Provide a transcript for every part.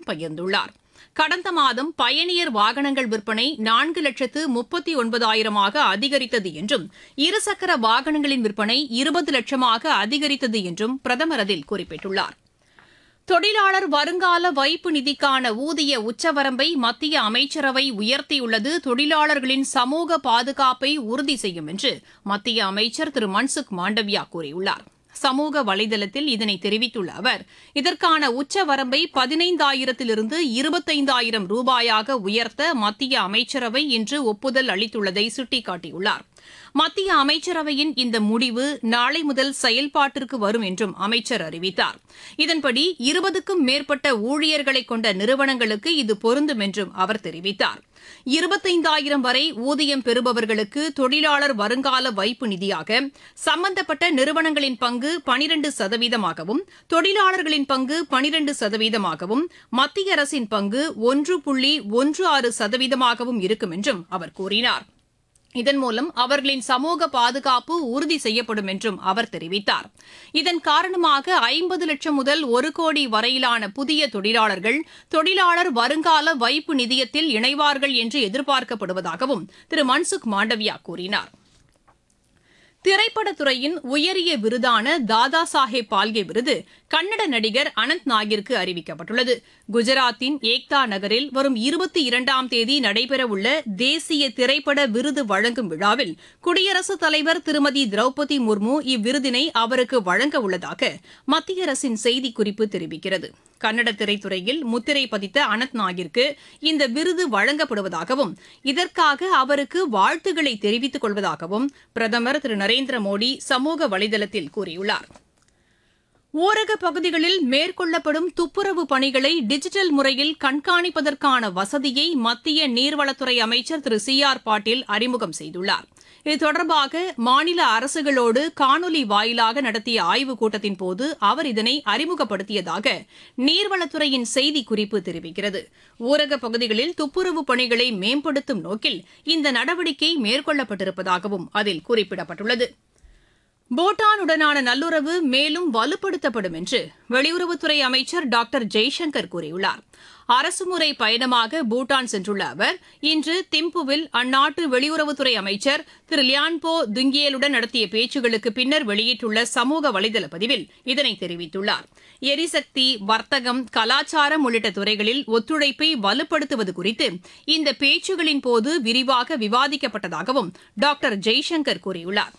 பகிர்ந்துள்ளார் கடந்த மாதம் பயணியர் வாகனங்கள் விற்பனை நான்கு லட்சத்து முப்பத்தி ஒன்பதாயிரமாக அதிகரித்தது என்றும் இருசக்கர வாகனங்களின் விற்பனை இருபது லட்சமாக அதிகரித்தது என்றும் பிரதமர் அதில் குறிப்பிட்டுள்ளார் தொழிலாளர் வருங்கால வைப்பு நிதிக்கான ஊதிய உச்சவரம்பை மத்திய அமைச்சரவை உயர்த்தியுள்ளது தொழிலாளர்களின் சமூக பாதுகாப்பை உறுதி செய்யும் என்று மத்திய அமைச்சர் திரு மன்சுக் மாண்டவியா கூறியுள்ளார் சமூக வலைதளத்தில் இதனை தெரிவித்துள்ள அவர் இதற்கான உச்சவரம்பை பதினைந்தாயிரத்திலிருந்து இருபத்தைந்தாயிரம் ரூபாயாக உயர்த்த மத்திய அமைச்சரவை இன்று ஒப்புதல் அளித்துள்ளதை சுட்டிக்காட்டியுள்ளார் மத்திய அமைச்சரவையின் இந்த முடிவு நாளை முதல் செயல்பாட்டிற்கு வரும் என்றும் அமைச்சர் அறிவித்தார் இதன்படி இருபதுக்கும் மேற்பட்ட ஊழியர்களை கொண்ட நிறுவனங்களுக்கு இது பொருந்தும் என்றும் அவர் தெரிவித்தார் இருபத்தைந்தாயிரம் வரை ஊதியம் பெறுபவர்களுக்கு தொழிலாளர் வருங்கால வைப்பு நிதியாக சம்பந்தப்பட்ட நிறுவனங்களின் பங்கு பனிரண்டு சதவீதமாகவும் தொழிலாளர்களின் பங்கு பனிரண்டு சதவீதமாகவும் மத்திய அரசின் பங்கு ஒன்று புள்ளி ஒன்று ஆறு சதவீதமாகவும் இருக்கும் என்றும் அவர் கூறினார் இதன் மூலம் அவர்களின் சமூக பாதுகாப்பு உறுதி செய்யப்படும் என்றும் அவர் தெரிவித்தார் இதன் காரணமாக ஐம்பது லட்சம் முதல் ஒரு கோடி வரையிலான புதிய தொழிலாளர்கள் தொழிலாளர் வருங்கால வைப்பு நிதியத்தில் இணைவார்கள் என்று எதிர்பார்க்கப்படுவதாகவும் திரு மன்சுக் மாண்டவியா கூறினார் திரைப்படத்துறையின் உயரிய விருதான தாதா சாஹேப் பால்கே விருது கன்னட நடிகர் அனந்த் நாகிற்கு அறிவிக்கப்பட்டுள்ளது குஜராத்தின் ஏக்தா நகரில் வரும் இருபத்தி இரண்டாம் தேதி நடைபெறவுள்ள தேசிய திரைப்பட விருது வழங்கும் விழாவில் குடியரசுத் தலைவர் திருமதி திரௌபதி முர்மு இவ்விருதினை அவருக்கு வழங்க உள்ளதாக மத்திய அரசின் செய்திக்குறிப்பு தெரிவிக்கிறது கன்னட திரைத்துறையில் முத்திரை பதித்த அனந்த் நாகிற்கு இந்த விருது வழங்கப்படுவதாகவும் இதற்காக அவருக்கு வாழ்த்துக்களை தெரிவித்துக் கொள்வதாகவும் பிரதமர் திரு நரேந்திர மோடி சமூக வலைதளத்தில் கூறியுள்ளார் ஊரக பகுதிகளில் மேற்கொள்ளப்படும் துப்புரவு பணிகளை டிஜிட்டல் முறையில் கண்காணிப்பதற்கான வசதியை மத்திய நீர்வளத்துறை அமைச்சர் திரு சி ஆர் பாட்டீல் அறிமுகம் செய்துள்ளார் இது தொடர்பாக மாநில அரசுகளோடு காணொலி வாயிலாக நடத்திய ஆய்வுக் கூட்டத்தின் போது அவர் இதனை அறிமுகப்படுத்தியதாக நீர்வளத்துறையின் செய்திக்குறிப்பு தெரிவிக்கிறது ஊரக பகுதிகளில் துப்புரவு பணிகளை மேம்படுத்தும் நோக்கில் இந்த நடவடிக்கை மேற்கொள்ளப்பட்டிருப்பதாகவும் அதில் குறிப்பிடப்பட்டுள்ளது பூட்டானுடனான நல்லுறவு மேலும் வலுப்படுத்தப்படும் என்று வெளியுறவுத்துறை அமைச்சர் டாக்டர் ஜெய்சங்கர் கூறியுள்ளார் அரசுமுறை பயணமாக பூட்டான் சென்றுள்ள அவர் இன்று திம்புவில் அந்நாட்டு வெளியுறவுத்துறை அமைச்சர் திரு லியான்போ துங்கியலுடன் நடத்திய பேச்சுகளுக்கு பின்னர் வெளியிட்டுள்ள சமூக வலைதள பதிவில் இதனை தெரிவித்துள்ளார் எரிசக்தி வர்த்தகம் கலாச்சாரம் உள்ளிட்ட துறைகளில் ஒத்துழைப்பை வலுப்படுத்துவது குறித்து இந்த பேச்சுகளின் போது விரிவாக விவாதிக்கப்பட்டதாகவும் டாக்டர் ஜெய்சங்கர் கூறியுள்ளார்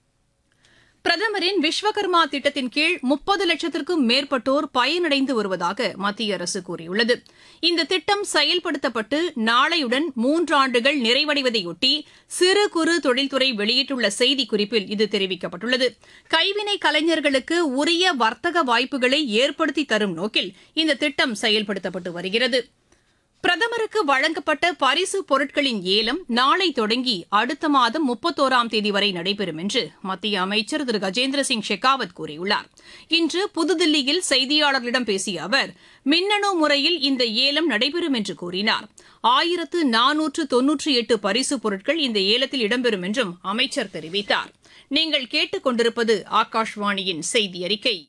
பிரதமரின் விஸ்வகர்மா திட்டத்தின் கீழ் முப்பது லட்சத்திற்கும் மேற்பட்டோர் பயனடைந்து வருவதாக மத்திய அரசு கூறியுள்ளது இந்த திட்டம் செயல்படுத்தப்பட்டு நாளையுடன் மூன்றாண்டுகள் நிறைவடைவதையொட்டி சிறு குறு தொழில்துறை வெளியிட்டுள்ள செய்திக்குறிப்பில் இது தெரிவிக்கப்பட்டுள்ளது கைவினை கலைஞர்களுக்கு உரிய வர்த்தக வாய்ப்புகளை ஏற்படுத்தி தரும் நோக்கில் இந்த திட்டம் செயல்படுத்தப்பட்டு வருகிறது பிரதமருக்கு வழங்கப்பட்ட பரிசு பொருட்களின் ஏலம் நாளை தொடங்கி அடுத்த மாதம் முப்பத்தோராம் தேதி வரை நடைபெறும் என்று மத்திய அமைச்சர் திரு கஜேந்திர சிங் ஷெகாவத் கூறியுள்ளார் இன்று புதுதில்லியில் செய்தியாளர்களிடம் பேசிய அவர் மின்னணு முறையில் இந்த ஏலம் நடைபெறும் என்று கூறினார் ஆயிரத்து நானூற்று தொன்னூற்றி எட்டு பரிசு பொருட்கள் இந்த ஏலத்தில் இடம்பெறும் என்றும் அமைச்சர் தெரிவித்தார் நீங்கள் கேட்டுக் கொண்டிருப்பது ஆகாஷ்வாணியின் செய்தி அறிக்கை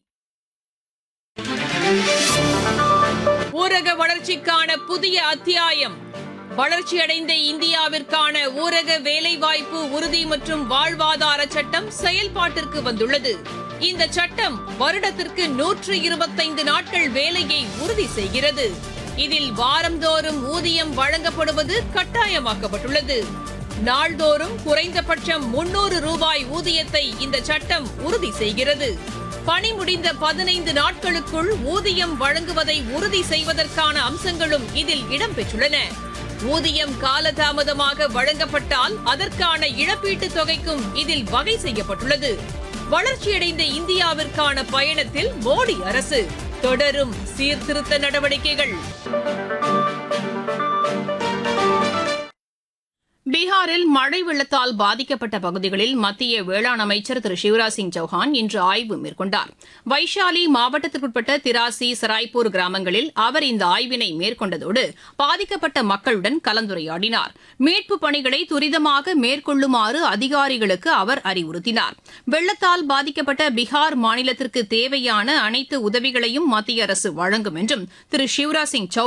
ஊரக வளர்ச்சிக்கான புதிய அத்தியாயம் வளர்ச்சியடைந்த இந்தியாவிற்கான ஊரக வேலைவாய்ப்பு உறுதி மற்றும் வாழ்வாதார சட்டம் செயல்பாட்டிற்கு வந்துள்ளது இந்த சட்டம் வருடத்திற்கு நூற்று இருபத்தைந்து நாட்கள் வேலையை உறுதி செய்கிறது இதில் வாரந்தோறும் ஊதியம் வழங்கப்படுவது கட்டாயமாக்கப்பட்டுள்ளது நாள்தோறும் குறைந்தபட்சம் முன்னூறு ரூபாய் ஊதியத்தை இந்த சட்டம் உறுதி செய்கிறது பணி முடிந்த பதினைந்து நாட்களுக்குள் ஊதியம் வழங்குவதை உறுதி செய்வதற்கான அம்சங்களும் இதில் இடம்பெற்றுள்ளன ஊதியம் காலதாமதமாக வழங்கப்பட்டால் அதற்கான இழப்பீட்டுத் தொகைக்கும் இதில் வகை செய்யப்பட்டுள்ளது வளர்ச்சியடைந்த இந்தியாவிற்கான பயணத்தில் மோடி அரசு தொடரும் சீர்திருத்த நடவடிக்கைகள் பீகாரில் மழை வெள்ளத்தால் பாதிக்கப்பட்ட பகுதிகளில் மத்திய வேளாண் அமைச்சர் திரு சிவராஜ் சிங் சௌஹான் இன்று ஆய்வு மேற்கொண்டார் வைஷாலி மாவட்டத்திற்குட்பட்ட திராசி சராய்பூர் கிராமங்களில் அவர் இந்த ஆய்வினை மேற்கொண்டதோடு பாதிக்கப்பட்ட மக்களுடன் கலந்துரையாடினார் மீட்புப் பணிகளை துரிதமாக மேற்கொள்ளுமாறு அதிகாரிகளுக்கு அவர் அறிவுறுத்தினார் வெள்ளத்தால் பாதிக்கப்பட்ட பீகார் மாநிலத்திற்கு தேவையான அனைத்து உதவிகளையும் மத்திய அரசு வழங்கும் என்றும் திரு சிவராஜ் சிங் சௌஹான்